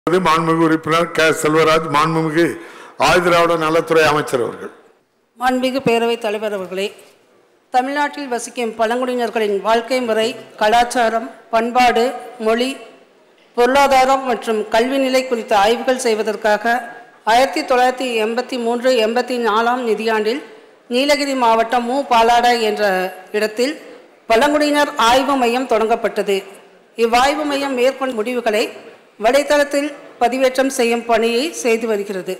மாண்புமிகு உறுப்பினர் க செல்வராஜ் மாண்புமிகு ஆயுதிராவிட நலத்துறை அமைச்சர் அவர்கள் மாண்புமிகு பேரவைத் தலைவர் அவர்களே தமிழ்நாட்டில் வசிக்கும் பழங்குடியினர்களின் வாழ்க்கை முறை கலாச்சாரம் பண்பாடு மொழி பொருளாதாரம் மற்றும் கல்வி நிலை குறித்த ஆய்வுகள் செய்வதற்காக ஆயிரத்தி தொள்ளாயிரத்தி எண்பத்தி மூன்று எண்பத்தி நாலாம் நிதியாண்டில் நீலகிரி மாவட்டம் மு பாலாடா என்ற இடத்தில் பழங்குடியினர் ஆய்வு மையம் தொடங்கப்பட்டது இவ்வாய்வு மையம் மேற்கொண்ட முடிவுகளை வலைத்தளத்தில் பதிவேற்றம் செய்யும் பணியை செய்து வருகிறது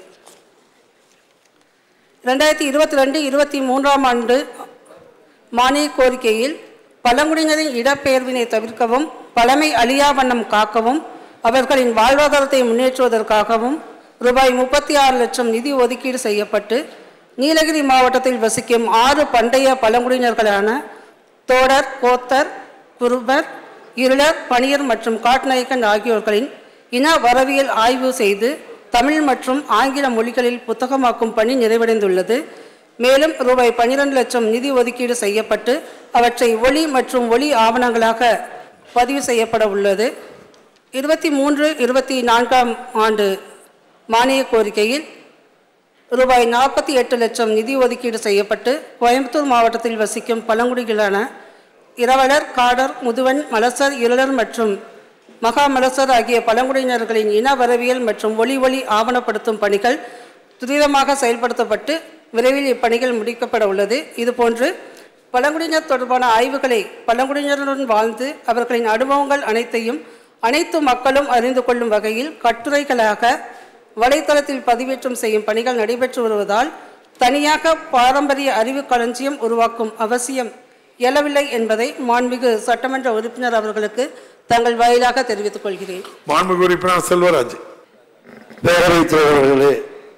ரெண்டாயிரத்தி இருபத்தி ரெண்டு இருபத்தி மூன்றாம் ஆண்டு மானிய கோரிக்கையில் பழங்குடியினரின் இடப்பெயர்வினை தவிர்க்கவும் பழமை அழியா வண்ணம் காக்கவும் அவர்களின் வாழ்வாதாரத்தை முன்னேற்றுவதற்காகவும் ரூபாய் முப்பத்தி ஆறு லட்சம் நிதி ஒதுக்கீடு செய்யப்பட்டு நீலகிரி மாவட்டத்தில் வசிக்கும் ஆறு பண்டைய பழங்குடியினர்களான தோடர் கோத்தர் குருபர் இருளர் பணியர் மற்றும் காட்நாயக்கன் ஆகியோர்களின் இன வரவியல் ஆய்வு செய்து தமிழ் மற்றும் ஆங்கில மொழிகளில் புத்தகமாக்கும் பணி நிறைவடைந்துள்ளது மேலும் ரூபாய் பன்னிரண்டு லட்சம் நிதி ஒதுக்கீடு செய்யப்பட்டு அவற்றை ஒளி மற்றும் ஒளி ஆவணங்களாக பதிவு செய்யப்பட உள்ளது இருபத்தி மூன்று இருபத்தி நான்காம் ஆண்டு மானிய கோரிக்கையில் ரூபாய் நாற்பத்தி எட்டு லட்சம் நிதி ஒதுக்கீடு செய்யப்பட்டு கோயம்புத்தூர் மாவட்டத்தில் வசிக்கும் பழங்குடிகளான இரவலர் காடர் முதுவன் மலசர் இருளர் மற்றும் மகாமலசர் ஆகிய பழங்குடியினர்களின் இன வரவியல் மற்றும் ஒளி ஒளி ஆவணப்படுத்தும் பணிகள் துரிதமாக செயல்படுத்தப்பட்டு விரைவில் இப்பணிகள் முடிக்கப்பட உள்ளது இதுபோன்று பழங்குடியினர் தொடர்பான ஆய்வுகளை பழங்குடியினருடன் வாழ்ந்து அவர்களின் அனுபவங்கள் அனைத்தையும் அனைத்து மக்களும் அறிந்து கொள்ளும் வகையில் கட்டுரைகளாக வலைத்தளத்தில் பதிவேற்றம் செய்யும் பணிகள் நடைபெற்று வருவதால் தனியாக பாரம்பரிய அறிவு களஞ்சியம் உருவாக்கும் அவசியம் இயலவில்லை என்பதை மாண்புமிகு சட்டமன்ற உறுப்பினர் அவர்களுக்கு தங்கள் வாயிலாக தெரிவித்துக் கொள்கிறேன் மாண்புமிகு உறுப்பினர் செல்வராஜ் பேரவைத் தலைவர்களே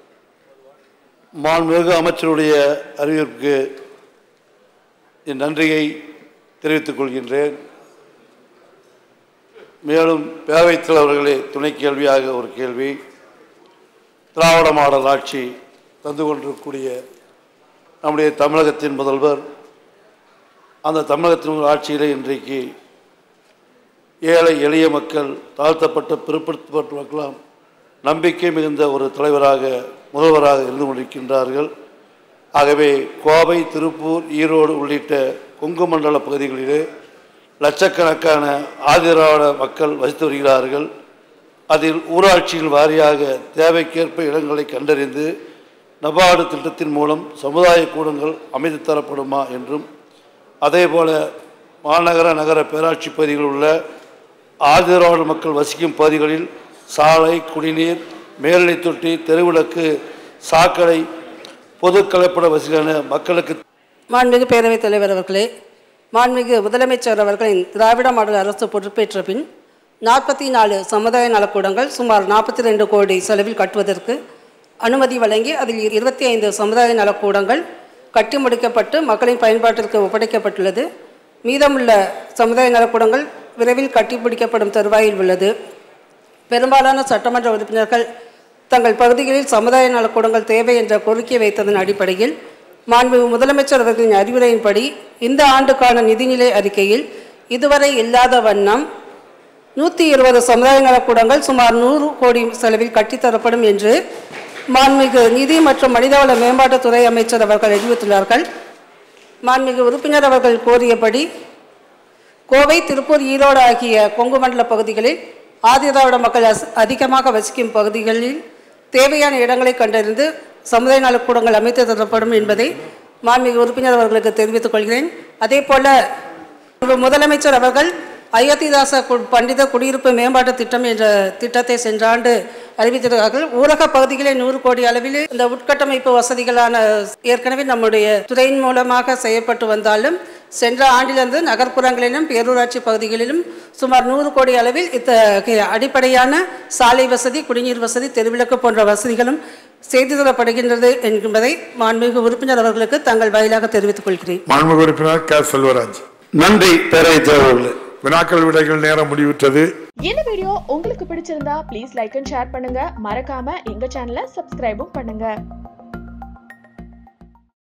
மாண்புமிகு அமைச்சருடைய அறிவிப்புக்கு என் நன்றியை தெரிவித்துக் கொள்கின்றேன் மேலும் பேரவைத் தலைவர்களே துணை கேள்வியாக ஒரு கேள்வி திராவிட மாடல் ஆட்சி தந்து கொண்டிருக்கக்கூடிய நம்முடைய தமிழகத்தின் முதல்வர் அந்த தமிழகத்தின் முதல் ஆட்சியிலே இன்றைக்கு ஏழை எளிய மக்கள் தாழ்த்தப்பட்ட பிற்படுத்தப்பட்ட மக்களாம் நம்பிக்கை மிகுந்த ஒரு தலைவராக முதல்வராக இருந்து கொண்டிருக்கின்றார்கள் ஆகவே கோவை திருப்பூர் ஈரோடு உள்ளிட்ட கொங்கு மண்டல பகுதிகளிலே லட்சக்கணக்கான ஆதிராவிட மக்கள் வசித்து வருகிறார்கள் அதில் ஊராட்சியின் வாரியாக தேவைக்கேற்ப இடங்களை கண்டறிந்து நபார்டு திட்டத்தின் மூலம் சமுதாய கூடங்கள் அமைத்து தரப்படுமா என்றும் அதேபோல மாநகர நகர பேராட்சி பகுதிகளில் உள்ள ஆதிராவிட மக்கள் வசிக்கும் பகுதிகளில் சாலை குடிநீர் மேல்நிலை தொட்டி தெருவிளக்கு சாக்கடை பொது கலப்பட வசதியான மக்களுக்கு மாண்புமிகு பேரவைத் தலைவர் அவர்களே மாண்புமிகு முதலமைச்சர் அவர்களின் திராவிட மாடல் அரசு பொறுப்பேற்ற பின் நாற்பத்தி நாலு சமுதாய நலக்கூடங்கள் சுமார் நாற்பத்தி ரெண்டு கோடி செலவில் கட்டுவதற்கு அனுமதி வழங்கி அதில் இருபத்தி ஐந்து சமுதாய நலக்கூடங்கள் கட்டி முடிக்கப்பட்டு மக்களின் பயன்பாட்டிற்கு ஒப்படைக்கப்பட்டுள்ளது மீதமுள்ள சமுதாய நலக்கூடங்கள் விரைவில் கட்டி முடிக்கப்படும் தருவாயில் உள்ளது பெரும்பாலான சட்டமன்ற உறுப்பினர்கள் தங்கள் பகுதிகளில் சமுதாய நலக்கூடங்கள் தேவை என்ற கோரிக்கை வைத்ததன் அடிப்படையில் மாண்புமிகு முதலமைச்சர் அவர்களின் அறிவுரையின்படி இந்த ஆண்டுக்கான நிதிநிலை அறிக்கையில் இதுவரை இல்லாத வண்ணம் நூற்றி இருபது சமுதாய நலக்கூடங்கள் சுமார் நூறு கோடி செலவில் கட்டித்தரப்படும் என்று மாண்புமிகு நிதி மற்றும் மனிதவள மேம்பாட்டுத்துறை அமைச்சர் அவர்கள் அறிவித்துள்ளார்கள் மாண்புமிகு உறுப்பினர் அவர்கள் கோரியபடி கோவை திருப்பூர் ஈரோடு ஆகிய கொங்கு மண்டல பகுதிகளில் ஆதிதிராவிட மக்கள் அஸ்- அதிகமாக வசிக்கும் பகுதிகளில் தேவையான இடங்களை கண்டறிந்து சமுதாய நலக்கூடங்கள் அமைத்து தரப்படும் என்பதை மாண்புமிகு உறுப்பினர் அவர்களுக்கு தெரிவித்துக் கொள்கிறேன் அதே போல முதலமைச்சர் அவர்கள் அயோத்திதாச கு- பண்டித குடியிருப்பு மேம்பாட்டு திட்டம் என்ற திட்டத்தை சென்ற ஆண்டு அறிவித்திருக்கிறார்கள் ஊரக பகுதிகளில் நூறு கோடி அளவில் இந்த உட்கட்டமைப்பு வசதிகளான ஏற்கனவே நம்முடைய துறையின் மூலமாக செய்யப்பட்டு வந்தாலும் சென்ற ஆண்டிலிருந்து நகர்ப்புறங்களிலும் பேரூராட்சி பகுதிகளிலும் சுமார் நூறு கோடி அளவில் இத்தகைய அடிப்படையான சாலை வசதி குடிநீர் வசதி தெருவிளக்கு போன்ற வசதிகளும் செய்து தரப்படுகின்றது என்பதை மாண்புமிகு உறுப்பினர் அவர்களுக்கு தங்கள் வாயிலாக தெரிவித்துக் கொள்கிறேன் மாண்புமிகு உறுப்பினர் க செல்வராஜ் நன்றி பேரவைத் தலைவர்களே வினாக்கள் விடைகள் நேரம் முடிவுற்றது இந்த வீடியோ உங்களுக்கு பிடிச்சிருந்தா ப்ளீஸ் லைக் அண்ட் ஷேர் பண்ணுங்க மறக்காம எங்க சேனலை சப்ஸ்கிரைபும் பண்ணுங்க